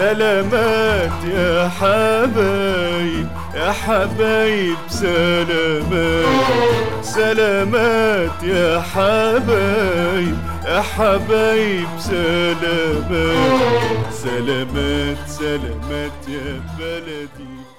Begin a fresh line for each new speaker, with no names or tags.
سلامات يا حبايب يا حبايب سلامات سلامات يا حبايب يا حبايب سلامات سلامات سلامات يا بلدي